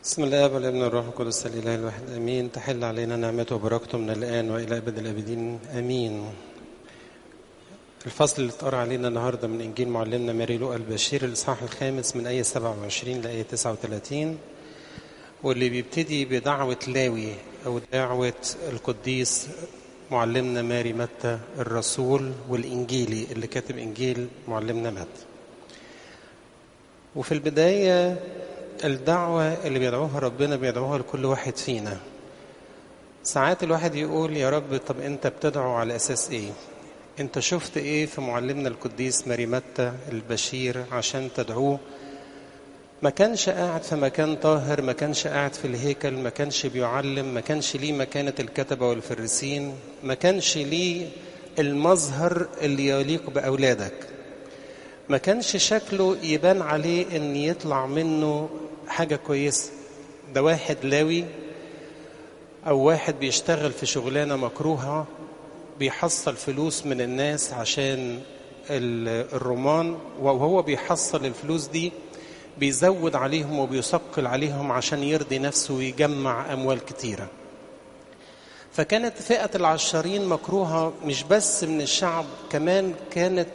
بسم الله والابن والروح القدس الاله الواحد امين تحل علينا نعمته وبركته من الان والى ابد الابدين امين الفصل اللي اتقرا علينا النهارده من انجيل معلمنا ماري لوقا البشير الاصحاح الخامس من ايه 27 لايه 39 واللي بيبتدي بدعوه لاوي او دعوه القديس معلمنا ماري متى الرسول والانجيلي اللي كاتب انجيل معلمنا متى وفي البدايه الدعوة اللي بيدعوها ربنا بيدعوها لكل واحد فينا ساعات الواحد يقول يا رب طب انت بتدعو على اساس ايه انت شفت ايه في معلمنا القديس ماري متى البشير عشان تدعوه ما كانش قاعد في مكان طاهر ما كانش قاعد في الهيكل ما كانش بيعلم ما كانش ليه مكانة الكتبة والفريسين ما كانش ليه المظهر اللي يليق بأولادك ما كانش شكله يبان عليه ان يطلع منه حاجة كويسة ده واحد لاوي او واحد بيشتغل في شغلانة مكروهة بيحصل فلوس من الناس عشان الرومان وهو بيحصل الفلوس دي بيزود عليهم وبيثقل عليهم عشان يرضي نفسه ويجمع اموال كتيره فكانت فئة العشارين مكروهة مش بس من الشعب كمان كانت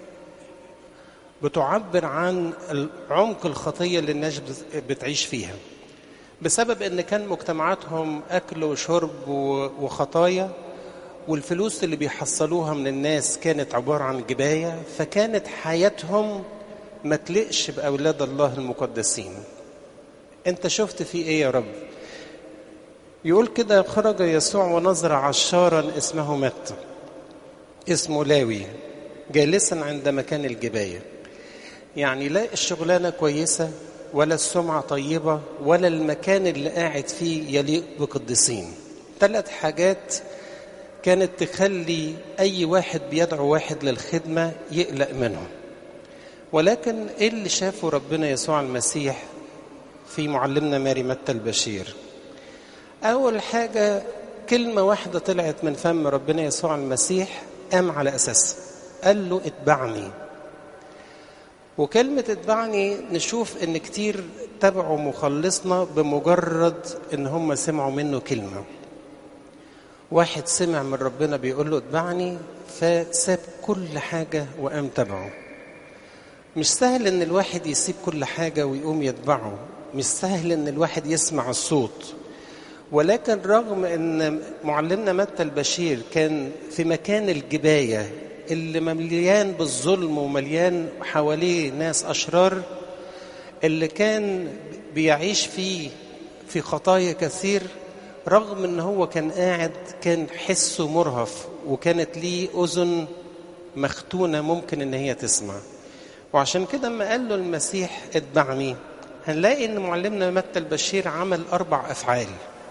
بتعبر عن عمق الخطيه اللي الناس بتعيش فيها بسبب ان كان مجتمعاتهم اكل وشرب وخطايا والفلوس اللي بيحصلوها من الناس كانت عباره عن جبايه فكانت حياتهم ما تلقش باولاد الله المقدسين انت شفت في ايه يا رب يقول كده خرج يسوع ونظر عشارا اسمه متى اسمه لاوي جالسا عند مكان الجبايه يعني لا الشغلانه كويسه ولا السمعه طيبه ولا المكان اللي قاعد فيه يليق بقديسين ثلاث حاجات كانت تخلي اي واحد بيدعو واحد للخدمه يقلق منهم ولكن ايه اللي شافه ربنا يسوع المسيح في معلمنا ماري متى البشير اول حاجه كلمه واحده طلعت من فم ربنا يسوع المسيح قام على اساسها قال له اتبعني وكلمة اتبعني نشوف ان كتير تبعوا مخلصنا بمجرد ان هم سمعوا منه كلمة واحد سمع من ربنا بيقول له اتبعني فساب كل حاجة وقام تبعه مش سهل ان الواحد يسيب كل حاجة ويقوم يتبعه مش سهل ان الواحد يسمع الصوت ولكن رغم ان معلمنا متى البشير كان في مكان الجبايه اللي مليان بالظلم ومليان حواليه ناس أشرار اللي كان بيعيش فيه في خطايا كثير رغم ان هو كان قاعد كان حسه مرهف وكانت ليه اذن مختونه ممكن ان هي تسمع وعشان كده اما قال له المسيح اتبعني هنلاقي ان معلمنا متى البشير عمل اربع افعال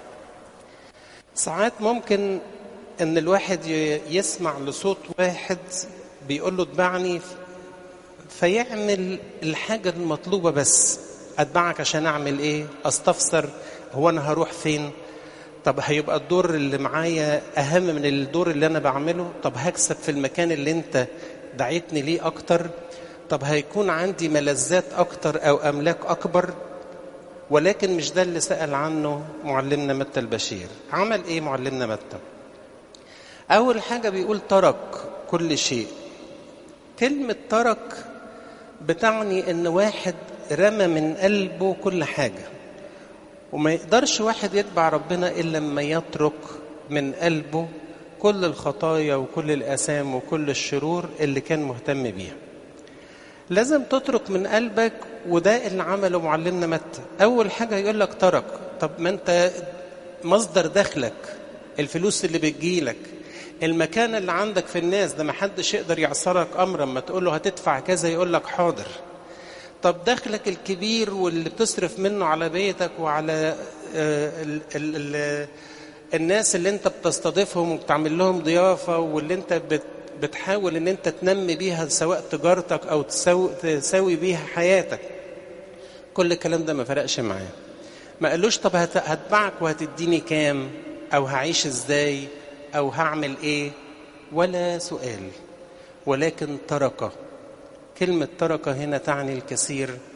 ساعات ممكن ان الواحد يسمع لصوت واحد بيقول له اتبعني فيعمل الحاجة المطلوبة بس اتبعك عشان اعمل ايه استفسر هو انا هروح فين طب هيبقى الدور اللي معايا اهم من الدور اللي انا بعمله طب هكسب في المكان اللي انت دعيتني ليه اكتر طب هيكون عندي ملذات اكتر او املاك اكبر ولكن مش ده اللي سأل عنه معلمنا متى البشير عمل ايه معلمنا متى أول حاجة بيقول ترك كل شيء كلمة ترك بتعني إن واحد رمى من قلبه كل حاجة وما يقدرش واحد يتبع ربنا إلا لما يترك من قلبه كل الخطايا وكل الآثام وكل الشرور اللي كان مهتم بيها لازم تترك من قلبك وده اللي عمله معلمنا متى أول حاجة يقول لك ترك طب ما أنت مصدر دخلك الفلوس اللي بتجيلك المكان اللي عندك في الناس ده ما حدش يقدر يعصرك امرا ما تقول له هتدفع كذا يقول لك حاضر طب دخلك الكبير واللي بتصرف منه على بيتك وعلى ال ال ال الناس اللي انت بتستضيفهم وبتعمل لهم ضيافه واللي انت بتحاول ان انت تنمي بيها سواء تجارتك او تسوي, تساوي بيها حياتك كل الكلام ده ما فرقش معاه ما قالوش طب هتبعك وهتديني كام او هعيش ازاي او هعمل ايه ولا سؤال ولكن ترك كلمه ترك هنا تعني الكثير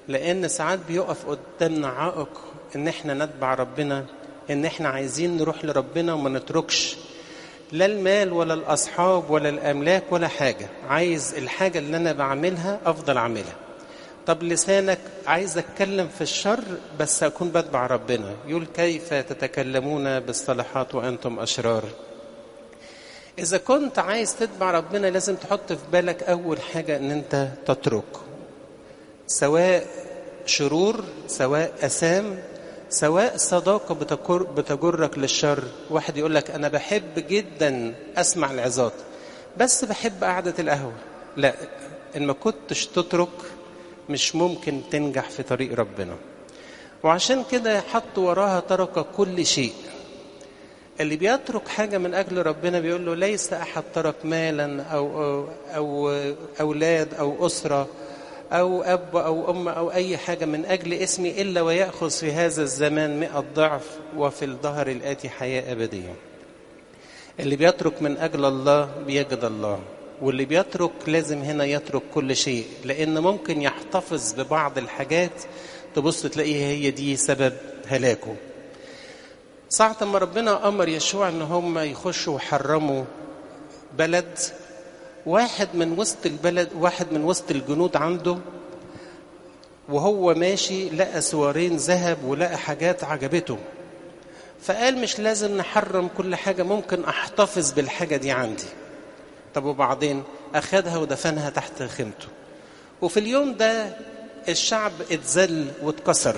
لان ساعات بيقف قدامنا عائق ان احنا نتبع ربنا ان احنا عايزين نروح لربنا وما نتركش لا المال ولا الاصحاب ولا الاملاك ولا حاجه عايز الحاجه اللي انا بعملها افضل اعملها طب لسانك عايز اتكلم في الشر بس اكون بتبع ربنا يقول كيف تتكلمون بالصلاحات وانتم اشرار اذا كنت عايز تتبع ربنا لازم تحط في بالك اول حاجه ان انت تترك سواء شرور سواء اثام سواء صداقه بتجر بتجرك للشر واحد يقول لك انا بحب جدا اسمع العظات بس بحب قعده القهوه لا ان ما كنتش تترك مش ممكن تنجح في طريق ربنا وعشان كده حط وراها ترك كل شيء اللي بيترك حاجة من أجل ربنا بيقول له ليس أحد ترك مالا أو, أو, أو أولاد أو أسرة أو أب أو أم أو أي حاجة من أجل اسمي إلا ويأخذ في هذا الزمان مئة ضعف وفي الظهر الآتي حياة أبدية اللي بيترك من أجل الله بيجد الله واللي بيترك لازم هنا يترك كل شيء لأن ممكن يحتفظ ببعض الحاجات تبص تلاقيها هي دي سبب هلاكه ساعة ما ربنا أمر يشوع إن هم يخشوا ويحرموا بلد واحد من وسط البلد واحد من وسط الجنود عنده وهو ماشي لقى سوارين ذهب ولقى حاجات عجبته فقال مش لازم نحرم كل حاجة ممكن أحتفظ بالحاجة دي عندي طب وبعدين أخدها ودفنها تحت خيمته وفي اليوم ده الشعب اتذل واتكسر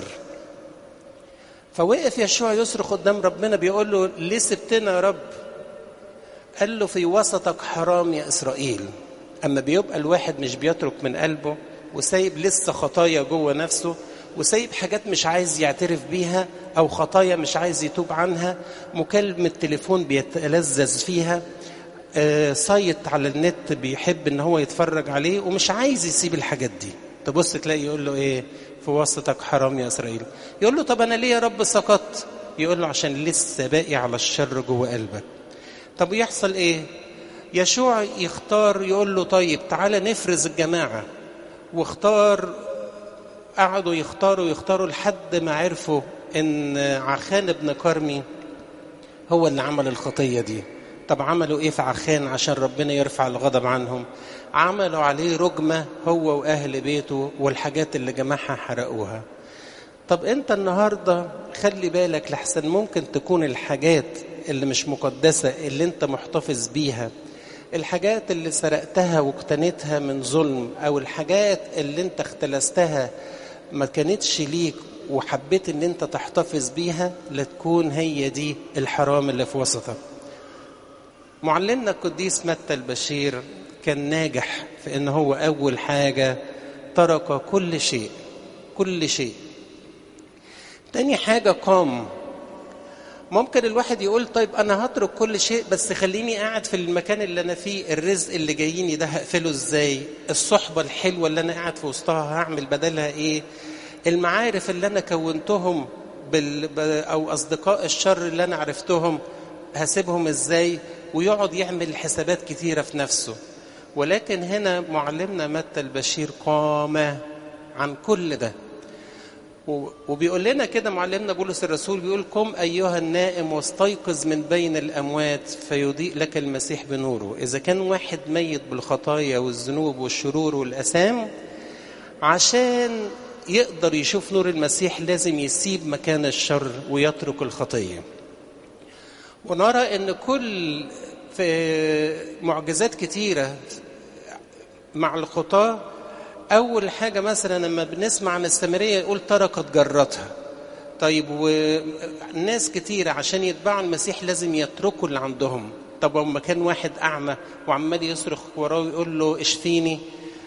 فوقف يشوع يصرخ قدام ربنا بيقول له ليه سبتنا يا رب قال له في وسطك حرام يا إسرائيل أما بيبقى الواحد مش بيترك من قلبه وسايب لسه خطايا جوه نفسه وسايب حاجات مش عايز يعترف بيها أو خطايا مش عايز يتوب عنها مكالمة تليفون بيتلذذ فيها آه سايت على النت بيحب ان هو يتفرج عليه ومش عايز يسيب الحاجات دي تبص تلاقي يقول له ايه في وسطك حرام يا اسرائيل يقول له طب انا ليه يا رب سقطت يقول له عشان لسه باقي على الشر جوه قلبك طب يحصل ايه يشوع يختار يقول له طيب تعالى نفرز الجماعة واختار قعدوا يختاروا يختاروا لحد ما عرفوا ان عخان ابن كرمي هو اللي عمل الخطية دي طب عملوا ايه في عخان عشان ربنا يرفع الغضب عنهم عملوا عليه رجمة هو وأهل بيته والحاجات اللي جمعها حرقوها طب انت النهاردة خلي بالك لحسن ممكن تكون الحاجات اللي مش مقدسة اللي انت محتفظ بيها الحاجات اللي سرقتها واقتنيتها من ظلم او الحاجات اللي انت اختلستها ما كانتش ليك وحبيت ان انت تحتفظ بيها لتكون هي دي الحرام اللي في وسطك معلمنا القديس متى البشير كان ناجح في ان هو اول حاجه ترك كل شيء كل شيء تاني حاجه قام ممكن الواحد يقول طيب انا هترك كل شيء بس خليني قاعد في المكان اللي انا فيه الرزق اللي جاييني ده هقفله ازاي الصحبه الحلوه اللي انا قاعد في وسطها هعمل بدلها ايه المعارف اللي انا كونتهم بال... او اصدقاء الشر اللي انا عرفتهم هسيبهم ازاي ويقعد يعمل حسابات كتيره في نفسه ولكن هنا معلمنا متى البشير قام عن كل ده وبيقول لنا كده معلمنا بولس الرسول بيقول قم أيها النائم واستيقظ من بين الأموات فيضيء لك المسيح بنوره إذا كان واحد ميت بالخطايا والذنوب والشرور والأسام عشان يقدر يشوف نور المسيح لازم يسيب مكان الشر ويترك الخطية ونرى أن كل في معجزات كتيرة مع الخطاة أول حاجة مثلا لما بنسمع عن السامرية يقول تركت جرتها طيب وناس كتيرة عشان يتبعوا المسيح لازم يتركوا اللي عندهم طب لما كان واحد أعمى وعمال يصرخ وراه ويقول له اشفيني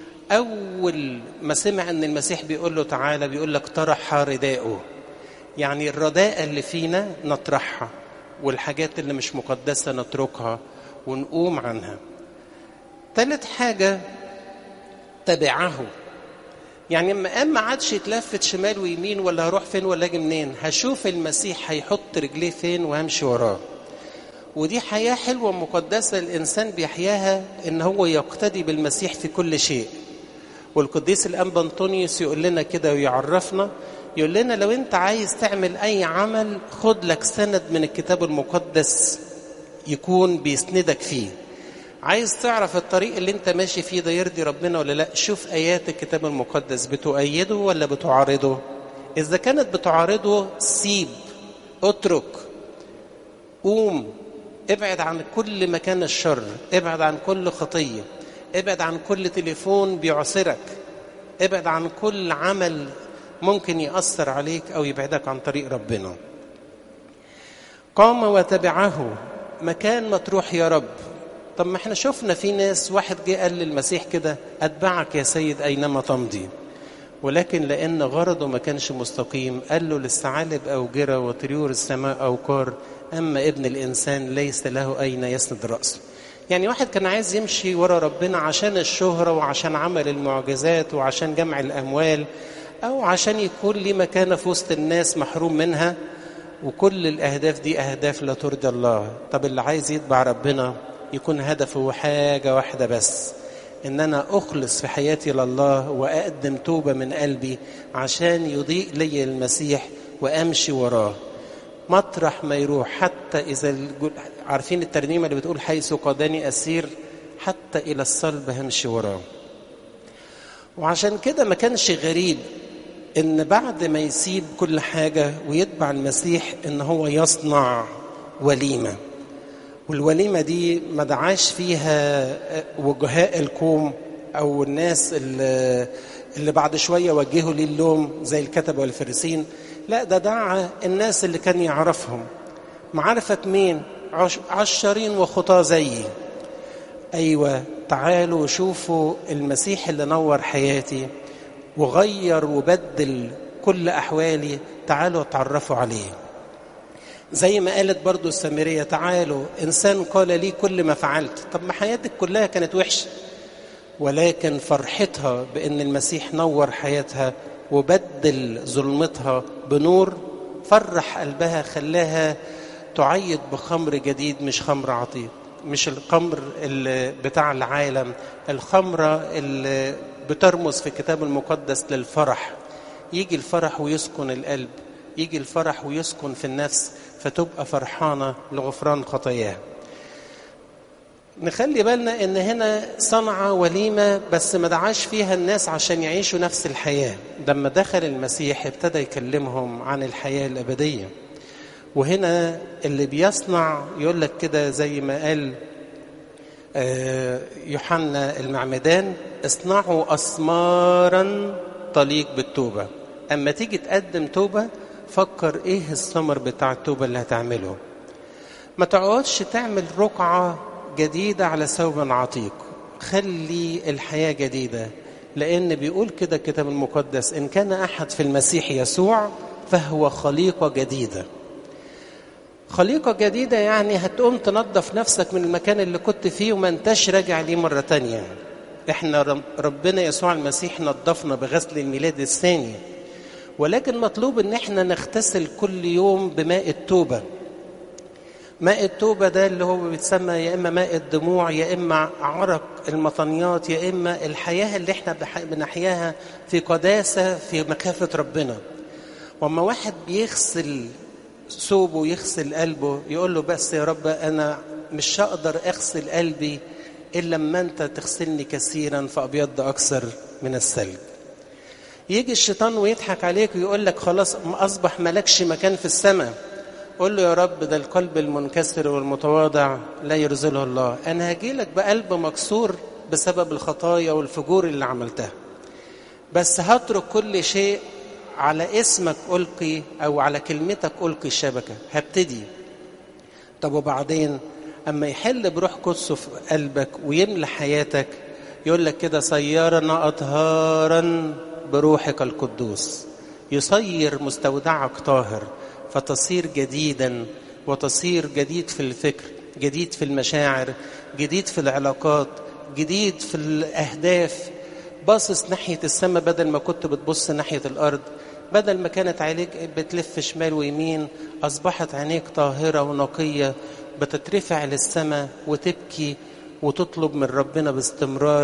أول ما سمع أن المسيح بيقول له تعالى بيقول لك طرح رداءه يعني الرداء اللي فينا نطرحها والحاجات اللي مش مقدسة نتركها ونقوم عنها ثالث حاجة تبعه يعني اما قام ما عادش يتلفت شمال ويمين ولا هروح فين ولا اجي منين هشوف المسيح هيحط رجليه فين وهمشي وراه ودي حياة حلوة مقدسة الإنسان بيحياها إن هو يقتدي بالمسيح في كل شيء والقديس الأنبا أنطونيوس يقول لنا كده ويعرفنا يقول لنا لو أنت عايز تعمل أي عمل خد لك سند من الكتاب المقدس يكون بيسندك فيه عايز تعرف الطريق اللي انت ماشي فيه ده يرضي ربنا ولا لا شوف ايات الكتاب المقدس بتؤيده ولا بتعارضه اذا كانت بتعارضه سيب اترك قوم ابعد عن كل مكان الشر ابعد عن كل خطيه ابعد عن كل تليفون بيعسرك ابعد عن كل عمل ممكن ياثر عليك او يبعدك عن طريق ربنا قام وتبعه مكان ما تروح يا رب طب ما احنا شفنا في ناس واحد جه قال للمسيح كده اتبعك يا سيد اينما تمضي ولكن لان غرضه ما كانش مستقيم قال له للثعالب اوجره وطيور السماء اوقار اما ابن الانسان ليس له اين يسند راسه يعني واحد كان عايز يمشي ورا ربنا عشان الشهرة وعشان عمل المعجزات وعشان جمع الأموال أو عشان يكون ليه مكانة في وسط الناس محروم منها وكل الأهداف دي أهداف لا ترضي الله طب اللي عايز يتبع ربنا يكون هدفه حاجة واحدة بس إن أنا أخلص في حياتي لله وأقدم توبة من قلبي عشان يضيء لي المسيح وأمشي وراه مطرح ما يروح حتى إذا عارفين الترنيمة اللي بتقول حيث قادني أسير حتى إلى الصلب همشي وراه وعشان كده ما كانش غريب ان بعد ما يسيب كل حاجة ويتبع المسيح ان هو يصنع وليمة والوليمة دي ما دعاش فيها وجهاء القوم او الناس اللي, اللي بعد شوية وجهوا ليه اللوم زي الكتبة والفريسين لا ده دعا الناس اللي كان يعرفهم معرفة مين عشرين وخطاه زيي أيوة تعالوا شوفوا المسيح اللي نور حياتي وغير وبدل كل أحوالي تعالوا اتعرفوا عليه زي ما قالت برضو السامرية تعالوا إنسان قال لي كل ما فعلت طب ما حياتك كلها كانت وحشة ولكن فرحتها بأن المسيح نور حياتها وبدل ظلمتها بنور فرح قلبها خلاها تعيط بخمر جديد مش خمر عتيق مش الخمر اللي بتاع العالم الخمرة اللي بترمز في الكتاب المقدس للفرح يجي الفرح ويسكن القلب يجي الفرح ويسكن في النفس فتبقى فرحانة لغفران خطاياها نخلي بالنا ان هنا صنع وليمة بس ما دعاش فيها الناس عشان يعيشوا نفس الحياة لما دخل المسيح ابتدى يكلمهم عن الحياة الأبدية وهنا اللي بيصنع يقول لك كده زي ما قال يوحنا المعمدان اصنعوا أسمارا تليق بالتوبة أما تيجي تقدم توبة فكر إيه الثمر بتاع التوبة اللي هتعمله ما تقعدش تعمل رقعة جديدة على ثوب عتيق خلي الحياة جديدة لأن بيقول كده الكتاب المقدس إن كان أحد في المسيح يسوع فهو خليقة جديدة خليقة جديدة يعني هتقوم تنظف نفسك من المكان اللي كنت فيه وما انتش راجع ليه مرة تانية احنا ربنا يسوع المسيح نظفنا بغسل الميلاد الثاني ولكن مطلوب ان احنا نغتسل كل يوم بماء التوبة ماء التوبة ده اللي هو بيتسمى يا إما ماء الدموع يا إما عرق المطنيات يا إما الحياة اللي احنا بنحياها في قداسة في مخافة ربنا وما واحد بيغسل ثوبه ويغسل قلبه يقول له بس يا رب أنا مش هقدر أغسل قلبي إلا لما أنت تغسلني كثيرا فأبيض أكثر من الثلج يجي الشيطان ويضحك عليك ويقول لك خلاص أصبح ملكش مكان في السماء قول له يا رب ده القلب المنكسر والمتواضع لا يرزله الله أنا هجي لك بقلب مكسور بسبب الخطايا والفجور اللي عملتها بس هترك كل شيء على اسمك ألقي أو على كلمتك ألقي الشبكة هبتدي طب وبعدين أما يحل بروح قدسه في قلبك ويملى حياتك يقول لك كده صيرنا أطهارا بروحك القدوس يصير مستودعك طاهر فتصير جديدا وتصير جديد في الفكر جديد في المشاعر جديد في العلاقات جديد في الأهداف باصص ناحية السماء بدل ما كنت بتبص ناحية الأرض بدل ما كانت عينيك بتلف شمال ويمين أصبحت عينيك طاهرة ونقية بتترفع للسماء وتبكي وتطلب من ربنا باستمرار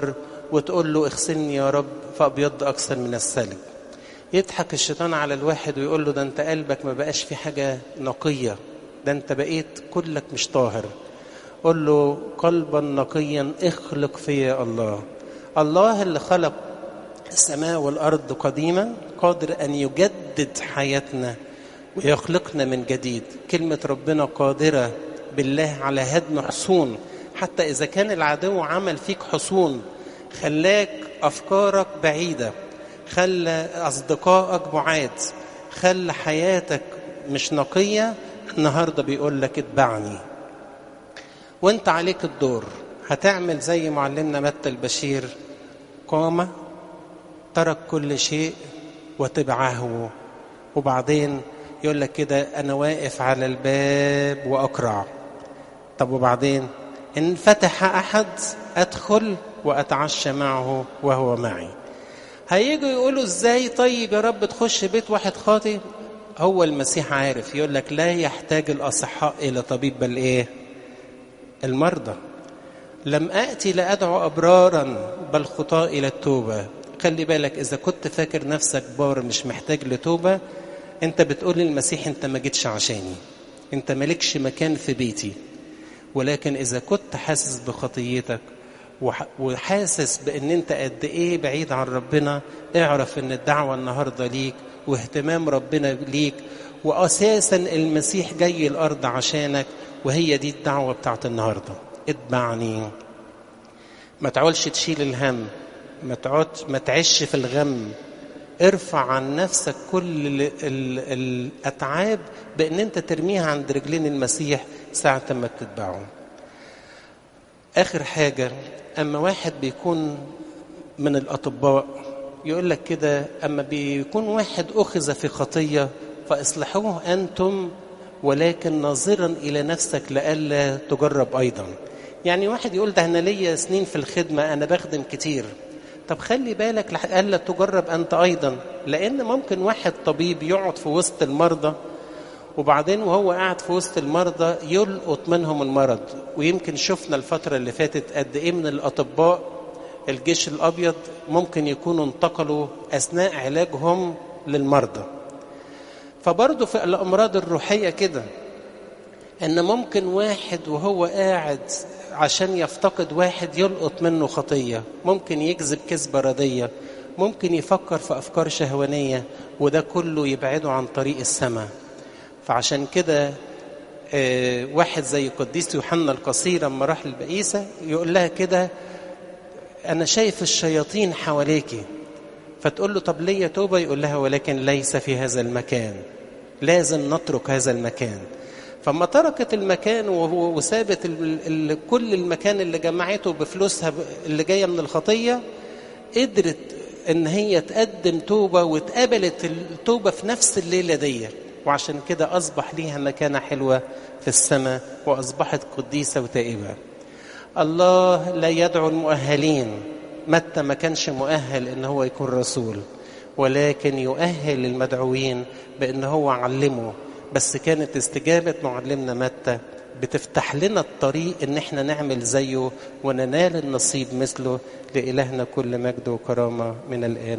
وتقول له اغسلني يا رب فأبيض أكثر من الثلج يضحك الشيطان على الواحد ويقول له ده انت قلبك ما بقاش في حاجة نقية ده انت بقيت كلك مش طاهر قل له قلبا نقيا اخلق فيا الله الله اللي خلق السماء والأرض قديما قادر أن يجدد حياتنا ويخلقنا من جديد كلمة ربنا قادرة بالله على هدم حصون حتى إذا كان العدو عمل فيك حصون خلاك أفكارك بعيدة خلى أصدقائك بعاد خلى حياتك مش نقية النهاردة بيقول لك اتبعني وانت عليك الدور هتعمل زي معلمنا متى البشير قام ترك كل شيء وتبعه وبعدين يقول لك كده انا واقف على الباب واقرع طب وبعدين ان فتح احد ادخل واتعشى معه وهو معي هيجوا يقولوا ازاي طيب يا رب تخش بيت واحد خاطي هو المسيح عارف يقول لك لا يحتاج الاصحاء الى طبيب بل ايه المرضى لم اتي لادعو ابرارا بل خطاة الى التوبه خلي بالك اذا كنت فاكر نفسك بار مش محتاج لتوبه انت بتقول للمسيح انت ما جيتش عشاني انت مالكش مكان في بيتي ولكن اذا كنت حاسس بخطيتك وحاسس بان انت قد ايه بعيد عن ربنا اعرف ان الدعوه النهارده ليك واهتمام ربنا ليك واساسا المسيح جاي الارض عشانك وهي دي الدعوه بتاعت النهارده اتبعني ما تعولش تشيل الهم ما تقعد ما تعيش في الغم ارفع عن نفسك كل ال ال الاتعاب بان انت ترميها عند رجلين المسيح ساعه ما بتتبعه اخر حاجه اما واحد بيكون من الاطباء يقول لك كده اما بيكون واحد اخذ في خطيه فاصلحوه انتم ولكن ناظرا الى نفسك لئلا تجرب ايضا يعني واحد يقول ده انا ليا سنين في الخدمه انا بخدم كتير طب خلي بالك لئلا تجرب انت ايضا لان ممكن واحد طبيب يقعد في وسط المرضى وبعدين وهو قاعد في وسط المرضى يلقط منهم المرض ويمكن شفنا الفترة اللي فاتت قد ايه من الاطباء الجيش الابيض ممكن يكونوا انتقلوا اثناء علاجهم للمرضى فبرضه في الامراض الروحية كده ان ممكن واحد وهو قاعد عشان يفتقد واحد يلقط منه خطية ممكن يكذب كذبة ردية ممكن يفكر في أفكار شهوانية وده كله يبعده عن طريق السماء فعشان كده آه واحد زي قديس يوحنا القصير لما راح للبئيسة يقول لها كده أنا شايف الشياطين حواليكي فتقول له طب ليا توبة يقول لها ولكن ليس في هذا المكان لازم نترك هذا المكان فما تركت المكان وسابت ال ال كل المكان اللي جمعته بفلوسها اللي جايه من الخطيه قدرت ان هي تقدم توبه واتقبلت التوبه في نفس الليله دي وعشان كده اصبح ليها مكانه حلوه في السماء واصبحت قديسه وتائبه الله لا يدعو المؤهلين متى ما كانش مؤهل ان هو يكون رسول ولكن يؤهل المدعوين بان هو علمه بس كانت استجابة معلمنا متى بتفتح لنا الطريق ان احنا نعمل زيه وننال النصيب مثله لإلهنا كل مجد وكرامة من الآن